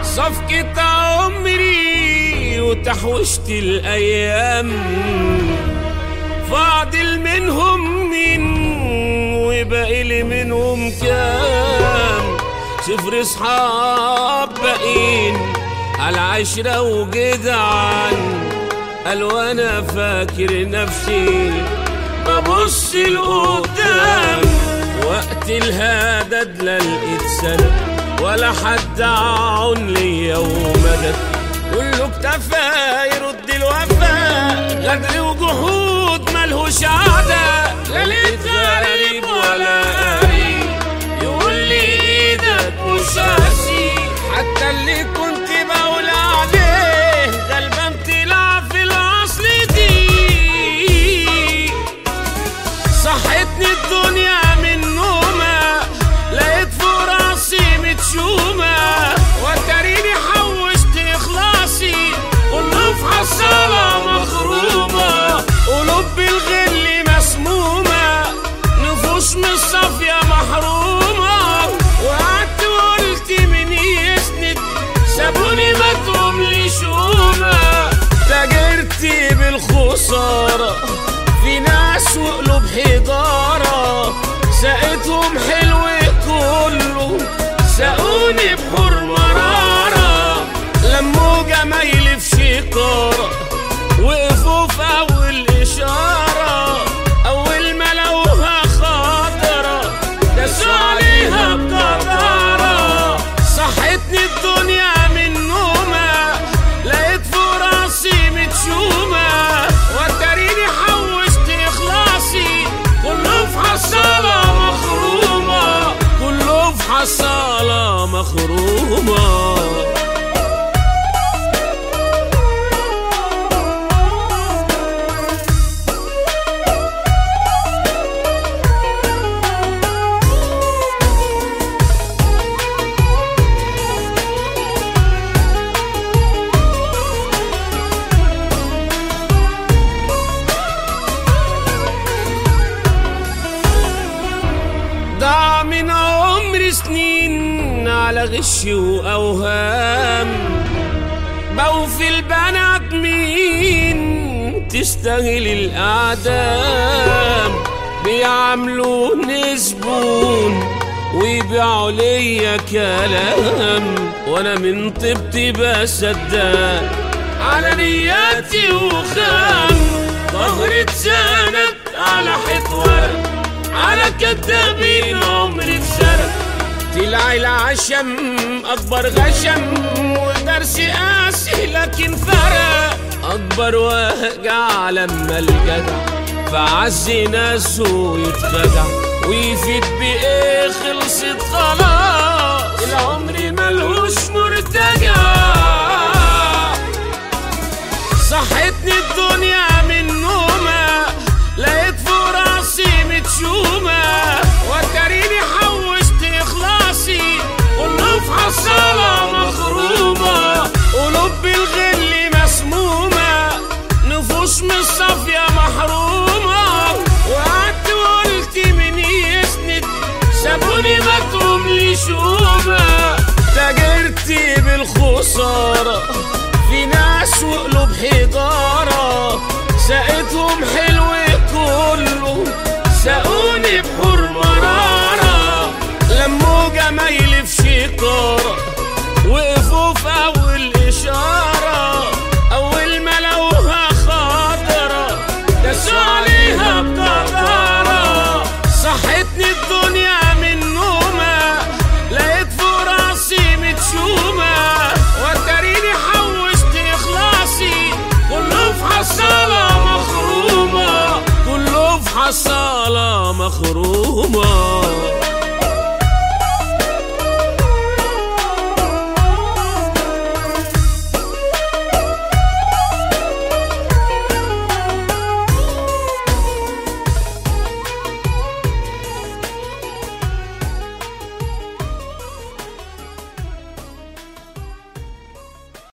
صفقة عمري وتحوشت الأيام فاضل منهم مين وباقي لي منهم كام صفر صحاب باقيين على عشرة وجدعان قال وانا فاكر نفسي ببص لقدام وقت الهدد لا لقيت سند ولا حد عون ليا ومدد كله اكتفى يرد الوفاء غدر وجهود ملهوش عدا لا لقيت غريب ولا قريب يقول لي ايدك مش هسيب حتى اللي كنت بقول عليه غلبان طلع في الاصل دي صحتني الدنيا من نومة لقيت فوق راسي متشومة وتريني حوشت إخلاصي كله في حصالة مخرومة قلوب بالغل مسمومة نفوس من الصافية محرومة وقعدت وقلت مين يسند سابوني ما تقوملي شومة تاجرتي بالخسارة في ناس وقلوب حجارة سقتهم حلو كله سقوني بحور مرارة لموا جمايلي في شكارة وقفوا في أول إشارة أول ما لقوها خضرة داسوا عليها بجدارة صحتني الدنيا من نومة لقيت فوق راسي متشومة وتريني حوشت إخلاصي كله في حصالة مخرومة كله في حصالة مخرومة ضاع من عمري سنين على غش وأوهام بوفي البنات مين تستاهل الأعدام بيعاملوني زبون ويبيعوا ليا كلام وانا من طيبتي بصدق على نياتي وخام ظهري اتسند على حيط ورق على كدابين عمري اتسرق طلع العشم اكبر غشم ودرسي قاسي لكن فرق اكبر وجع لما الجدع فعز ناسه يتخدع ويفيد بايه خلصت خلاص العمر ملهوش مرتجع صحتني الدنيا من نومة لقيت فوق راسي متشومة وتريني حوشت إخلاصي كله في حصالة مخرومة قلوب بالغل مسمومة نفوس من الصافية محرومة وقعدت وقلت مين يسند سابوني ما تقوملي شومة تاجرتي بالخسارة في ناس وقلوب حجارة سقتهم حجارة